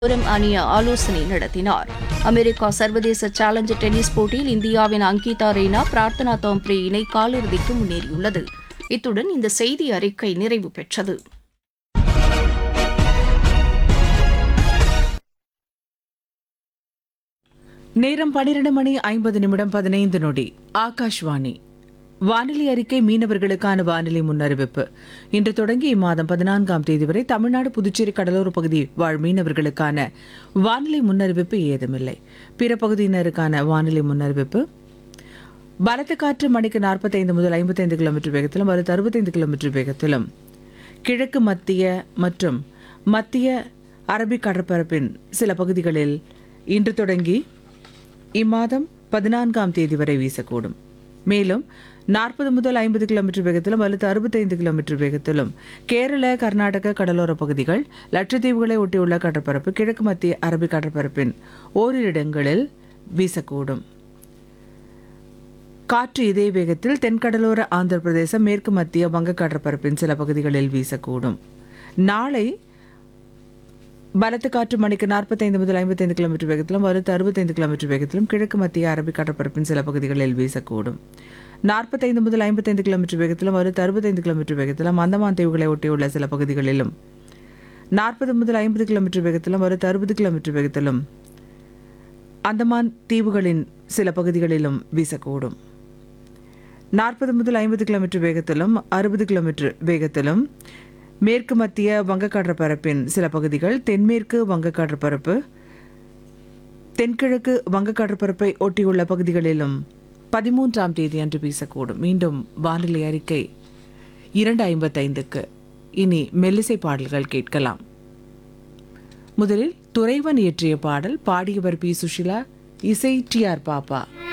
புரம் அணிய ஆலோசனை நடத்தினார் அமெரிக்கா சர்வதேச சேலஞ்சர் டென்னிஸ் போட்டியில் இந்தியாவின் அங்கிதா ரெய்னா பிரார்த்தனா தோம்ப்ரே இணை காலிறுதிக்கு முன்னேறியுள்ளது இத்துடன் இந்த செய்தி அறிக்கை நிறைவு பெற்றது நேரம் பன்னிரண்டு மணி ஐம்பது நிமிடம் பதினைந்து நொடி ஆகாஷ்வாணி வானிலை அறிக்கை மீனவர்களுக்கான வானிலை முன்னறிவிப்பு இன்று தொடங்கி இம்மாதம் பதினான்காம் தேதி வரை தமிழ்நாடு புதுச்சேரி கடலோர பகுதி வாழ் மீனவர்களுக்கான வானிலை முன்னறிவிப்பு ஏதுமில்லை பிற பகுதியினருக்கான வானிலை முன்னறிவிப்பு பலத்த காற்று மணிக்கு நாற்பத்தைந்து முதல் ஐம்பத்தைந்து கிலோமீட்டர் வேகத்திலும் அடுத்து அறுபத்தைந்து கிலோமீட்டர் வேகத்திலும் கிழக்கு மத்திய மற்றும் மத்திய அரபிக் கடற்பரப்பின் சில பகுதிகளில் இன்று தொடங்கி இம்மாதம் பதினான்காம் தேதி வரை வீசக்கூடும் மேலும் நாற்பது முதல் ஐம்பது கிலோமீட்டர் வேகத்திலும் அல்லது அறுபத்தைந்து கிலோமீட்டர் வேகத்திலும் கேரள கர்நாடக கடலோர பகுதிகள் லட்சத்தீவுகளை ஒட்டியுள்ள கடற்பரப்பு கிழக்கு மத்திய அரபிக் கடற்பரப்பின் ஓரிரு இடங்களில் வீசக்கூடும் காற்று இதே வேகத்தில் தென்கடலோர ஆந்திர பிரதேசம் மேற்கு மத்திய வங்க கடற்பரப்பின் சில பகுதிகளில் வீசக்கூடும் நாளை பலத்த காற்று மணிக்கு நாற்பத்தைந்து முதல் ஐம்பத்தைந்து கிலோமீட்டர் வேகத்திலும் வலுத்து அறுபத்தைந்து கிலோமீட்டர் வேகத்திலும் கிழக்கு மத்திய அரபிக் கடற்பரப்பின் சில பகுதிகளில் வீசக்கூடும் நாற்பத்தைந்து முதல் ஐம்பத்தைந்து கிலோமீட்டர் வேகத்திலும் வலுத்து அறுபத்தைந்து கிலோமீட்டர் வேகத்திலும் அந்தமான் தீவுகளை ஒட்டியுள்ள சில பகுதிகளிலும் நாற்பது முதல் ஐம்பது கிலோமீட்டர் வேகத்திலும் வலுத்து அறுபது கிலோமீட்டர் வேகத்திலும் அந்தமான் தீவுகளின் சில பகுதிகளிலும் வீசக்கூடும் நாற்பது முதல் ஐம்பது கிலோமீட்டர் வேகத்திலும் அறுபது கிலோமீட்டர் வேகத்திலும் மேற்கு மத்திய வங்கக்கடற்பரப்பின் சில பகுதிகள் தென்மேற்கு வங்கக்கடற்பரப்பு தென்கிழக்கு வங்கக்கடற்பரப்பை ஒட்டியுள்ள பகுதிகளிலும் பதிமூன்றாம் தேதி அன்று வீசக்கூடும் மீண்டும் வானிலை அறிக்கை இரண்டு ஐம்பத்தைந்துக்கு இனி மெல்லிசை பாடல்கள் கேட்கலாம் முதலில் துறைவன் இயற்றிய பாடல் பாடியவர் பி சுஷிலா இசை டி ஆர் பாப்பா